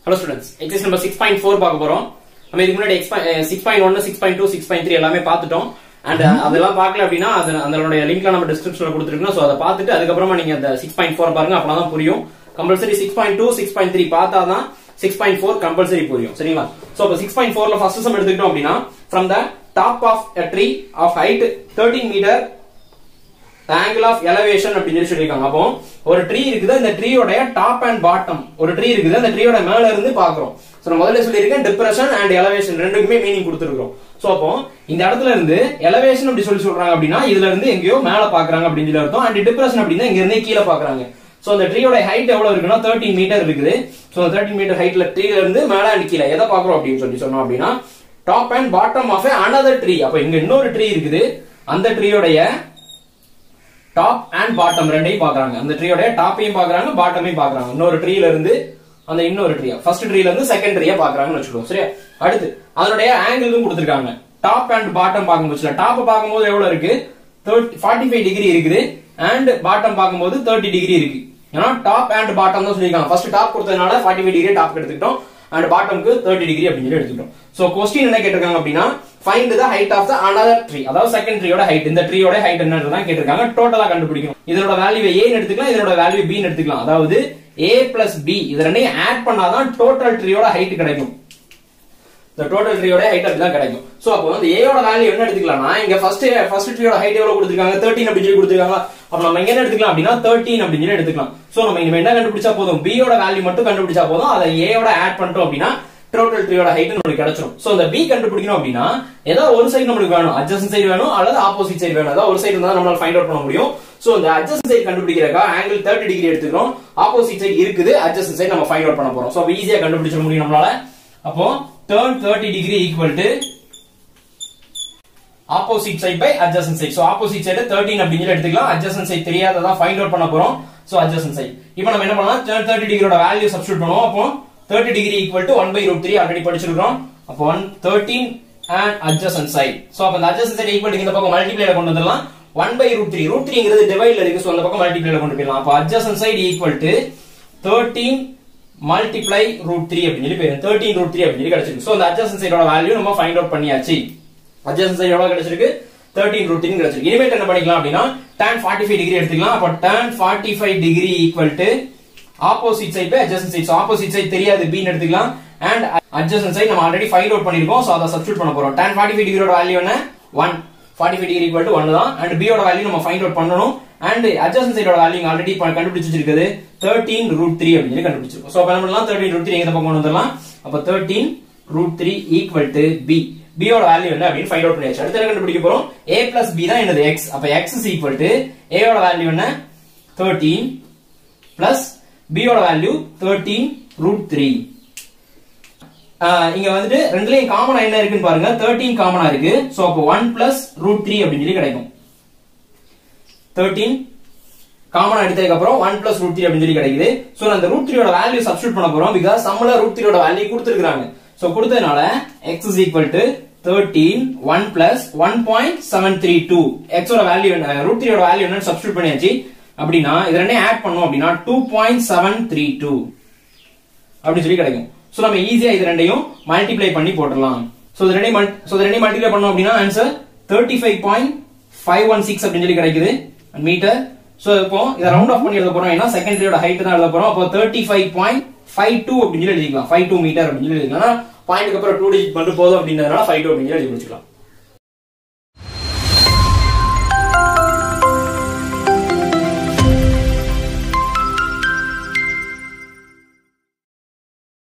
hello students exercise number six point four பார்க்க போறோம் நம்ம இதுக்கு முன்னாடி six point one six point two six point three எல்லாமே பார்த்துட்டோம் அண்ட் அதெல்லாம் பார்க்கல அப்படின்னா அது அதனுடைய லிங்க்ல நம்ம டிஸ்கிரிப்ஷன்ல கொடுத்துருக்கோம் ஸோ அதை பார்த்துட்டு அதுக்கப்புறமா நீங்க அந்த சிக்ஸ் பாயிண்ட் ஃபோர் பாருங்க அப்பதான் புரியும் compulsory six point two six point three பார்த்தா தான் சிக்ஸ் பாயிண்ட் ஃபோர் கம்பல்சரி புரியும் சரிங்களா ஸோ இப்போ சிக்ஸ் பாயிண்ட் ஃபோர்ல ஃபர்ஸ்ட் சம் எடுத்துக்கிட்டோம் அப்படின்னா from the top of a tree of height thirteen metre angle of elevation அப்படின்னு சொல்லி சொல்லியிருக்காங்க அப்போ ஒரு ட்ரீ இருக்குது அந்த ட்ரீயோட டாப் அண்ட் பாட்டம் ஒரு ட்ரீ இருக்குது அந்த ட்ரீயோட மேல இருந்து பாக்குறோம் சோ நான் முதல்ல சொல்லியிருக்கேன் டிப்ரெஷன் அண்ட் எலவேஷன் ரெண்டுக்குமே மீனிங் கொடுத்துருக்கோம் சோ அப்போ இந்த இடத்துல இருந்து எலவேஷன் அப்படி சொல்லி சொல்றாங்க அப்படின்னா இதுல இருந்து எங்கேயோ மேல பாக்குறாங்க அப்படின்னு சொல்லி அர்த்தம் அண்ட் டிப்ரெஷன் அப்படின்னா இங்க இருந்தே கீழே பாக்குறாங்க சோ அந்த ட்ரீயோட ஹைட் எவ்வளவு இருக்குன்னா தேர்ட்டின் மீட்டர் இருக்குது சோ தேர்ட்டின் மீட்டர் ஹைட்ல ட்ரீல இருந்து மேல அண்ட் கீழே எதை பாக்குறோம் அப்படின்னு சொல்லி சொன்னோம் அப்படின்னா top and bottom of another tree அப்ப இங்க இன்னொரு ட்ரீ இருக்குது அந்த ட்ரீயோடைய டாப் அண்ட் பாட்டம் ரெண்டையும் பாக்குறாங்க அந்த ட்ரீயோட டாப்பையும் பாக்குறாங்க பாட்டமையும் பாக்குறாங்க இன்னொரு ட்ரீல இருந்து அந்த இன்னொரு ட்ரீ ஃபர்ஸ்ட் ட்ரீல இருந்து செகண்ட் ட்ரீயா பாக்குறாங்கன்னு வச்சுக்கோங்க சரியா அடுத்து அதனுடைய ஆங்கிளும் கொடுத்துருக்காங்க டாப் அண்ட் பாட்டம் பார்க்கும்போது டாப் பார்க்கும்போது எவ்வளவு இருக்கு ஃபார்ட்டி ஃபைவ் டிகிரி இருக்குது அண்ட் பாட்டம் பார்க்கும்போது தேர்ட்டி டிகிரி இருக்கு ஏன்னா டாப் அண்ட் பாட்டம் தான் சொல்லியிருக்காங்க ஃபர்ஸ்ட் டாப் கொடுத்ததுனால ஃபார்ட்டி ஃபைவ் டிகிரி டாப் எடுத்துக்கிட்டோம் அண்ட் பாட்டம்க்கு தேர்ட்டி டிகிரி அப்படின்னு சொல்லி எடுத்துக்கிட்டோம் சோ கொஸ்டின் என்ன கேட்டிருக்காங்க அப்படின்னா find the height of the another tree அதாவது செகண்ட் ட்ரீயோட ஹைட் இந்த ட்ரீயோட ஹைட் என்னன்றதான் கேட்டிருக்காங்க டோட்டலா கண்டுபிடிக்கணும் இதனோட வேல்யூ ஏன்னு எடுத்துக்கலாம் இதனோட வேல்யூ பி எடுத்துக்கலாம் அதாவது ஏ பிளஸ் பி இது ரெண்டையும் ஆட் பண்ணாதான் டோட்டல் ட்ரீயோட ஹைட் கிடைக்கும் இந்த டோட்டல் ட்ரீயோட ஹைட் அப்படிதான் கிடைக்கும் சோ அப்போ வந்து ஏயோட வேல்யூ என்ன எடுத்துக்கலாம்னா இங்க ஃபர்ஸ்ட் ஃபர்ஸ்ட் ட்ரீயோட ஹைட் எவ்வளவு கொடுத்துருக்காங்க தேர்ட்டின் அப்படின்னு சொல்லி கொடுத்துருக்காங்க அப்ப நம்ம எங்க என்ன எடுத்துக்கலாம் அப்படின்னா தேர்ட்டின் அப்படின்னு சொல்லி எடுத்துக்கலாம் சோ நம்ம இனிமே என்ன கண்டுபிடிச்சா போதும் B யோட வேல்யூ மட்டும் கண்டுபிடிச்சா போதும் அதை ஏயோட ஆட் பண்ணிட்டோம் அப்படின்னா டோட்டல் ட்ரீயோட ஹைட் நம்மளுக்கு கிடைச்சிரும் சோ இந்த பி கண்டுபிடிக்கணும் அப்படின்னா ஏதாவது ஒரு சைடு நம்மளுக்கு வேணும் அட்ஜஸ்ட் சைடு வேணும் அல்லது ஆப்போசிட் சைடு வேணும் அதாவது ஒரு சைடு இருந்தா நம்மளால ஃபைண்ட் அவுட் பண்ண முடியும் சோ இந்த அட்ஜஸ்ட் சைடு கண்டுபிடிக்கிறக்கா ஆங்கிள் தேர்ட்டி டிகிரி எடுத்துக்கிறோம் ஆப்போசிட் சைடு இருக்குது அட்ஜஸ்ட் சைடு நம்ம ஃபைண்ட் அவுட் பண்ண போறோம் சோ அப்ப ஈஸியா கண்டுபிடிச்சிட முடியும் நம்மளால அப்போ tan thirty degree equal to opposite side by adjacent side so opposite side 13 அப்படின்னு எடுத்துக்கலாம் அட்ஜஸ்ட் சைட் தெரியாததா ஃபைண்ட் அவுட் பண்ண போறோம் சோ அட்ஜஸ்ட் சைட் இப்போ நம்ம என்ன பண்ணலாம் tan 30 டிகிரியோட வேல்யூ சப்ஸ்டிட் பண்ணுவோம் அப்போ 30 degree equal to 1 by root three already படிச்சிருக்கோம் அப்போ 1 13 அண்ட் அட்ஜஸ்ட் சைட் சோ அப்ப அந்த அட்ஜஸ்ட் சைட் ஈக்குவல் இந்த பக்கம் மல்டிப்ளைல கொண்டு வந்துடலாம் 1 பை ரூட் த்ரீ ரூட் த்ரீங்கிறது டிவைட்ல இருக்கு சோ அந்த பக்கம் மல்டிப்ளைல கொண்டு போயிடலாம் அப்போ adjacent side equal to 13 multiply root three அப்படின்னு சொல்லி போயிடும் தேர்ட்டீன் ரூட் த்ரீ அப்படின்னு சொல்லி கிடைச்சிருக்கு சோ அந்த அட்ஜஸ்ட் சைடோட வேல்யூ நம்ம ஃபைண்ட் அவுட் பண்ணியாச்சு அட்ஜஸ்ட் சைடு எவ்வளவு கிடைச்சிருக்கு 13 ரூட் த்ரீ கிடைச்சிருக்கு இனிமேல் என்ன பண்ணிக்கலாம் அப்படின்னா tan 45 டிகிரி எடுத்துக்கலாம் அப்ப tan 45 degree equal to opposite side by adjacent side opposite side தெரியாது b ன்னு எடுத்துக்கலாம் அண்ட் அட்ஜஸ்ட் சைடு நம்ம ஆல்ரெடி ஃபைண்ட் அவுட் பண்ணிருக்கோம் சோ அதை சப்ஸ்டிட் பண்ண போறோம் tan 45 டிகிரியோட வேல்யூ என்ன 1 45 டிகிரி ஈக்குவல் டு 1 தான் அண்ட் b யோட வேல்யூ நம்ம ஃபைண்ட் அவுட் பண்ணனும் அண்ட் அட்ஜஸ்ட் சைடோட வேல்யூ ஆல்ரெடி கண்டுபிடிச்சு வச்சிருக்குது 13 ரூட் த்ரீ அப்படின்னு சொல்லி கண்டுபிடிச்சிருக்கோம் சோ அப்ப என்ன பண்ணலாம் 13 ரூட் த்ரீ எங்க பக்கம் கொண்டு வந்துடலாம் அப்ப 13 root three equal to b b யோட வேல்யூ என்ன அப்படின்னு ஃபைண்ட் அவுட் பண்ணியாச்சு அடுத்து என்ன கண்டுபிடிக்க போறோம் a பிளஸ் b தான் என்னது x அப்ப x is equal to a யோட வேல்யூ என்ன 13 பிளஸ் b யோட வேல்யூ 13 ரூட் த்ரீ இங்க வந்துட்டு ரெண்டுலயும் காமனா என்ன இருக்குன்னு பாருங்க 13 காமனா இருக்கு சோ அப்போ 1 பிளஸ் ரூட் த்ரீ அப்படின்னு சொல்லி கிடைக்கும் 13 காமனா எடுத்ததுக்கு அப்புறம் 1 பிளஸ் ரூட் த்ரீ அப்படின்னு சொல்லி கிடைக்குது சோ நான் அந்த ரூட் த்ரீயோட வேல்யூ சப்ஸ்டிட் பண்ண போறோம் பிகாஸ் சம்மல ரூட் த்ரீயோட வேல்யூ கொடுத்துருக்காங்க சோ கொடுத்ததுனால x is equal to 13 1 plus 1.732 x ஓட வேல்யூ என்ன ரூட் த்ரீயோட வேல்யூ என்னன்னு சப்ஸ்டிட் பண்ணியாச்சு அப்படின்னா இது ரெண்டையும் ஆட் பண்ணோம் அப்படின்னா 2.732 அப்படி சொல்லி கிடைக்கும் சோ நம்ம ஈஸியா இது ரெண்டையும் மல்டிப்ளை பண்ணி போட்டுடலாம் சோ இது ரெண்டையும் சோ இது ரெண்டையும் மல்டிப்ளை பண்ணோம் அப்படின்னா ஆன்சர் 35.516 அப்படின்னு சொல்லி கிடைக்குது மீட்டர் சோ இப்போ இத ரவுண்ட் ஆஃப் பண்ணி எழுத போறோம் ஏன்னா செகண்டரியோட ஹைட் தான் எழுத போறோம் அப்போ 35.52 அப்படின்னு சொல்லி எழுதிக்கலாம் 52 மீட்டர் அப்படின்னு சொல்லி எழுதிக்கலாம் பாயிண்ட்க்கு அப்புறம் 2 டிஜிட் மட்டும் போதும் அப்படின்றதுனால 52 அப்படின்னு சொல்லி எழுதி முடிச்சுக்கலாம்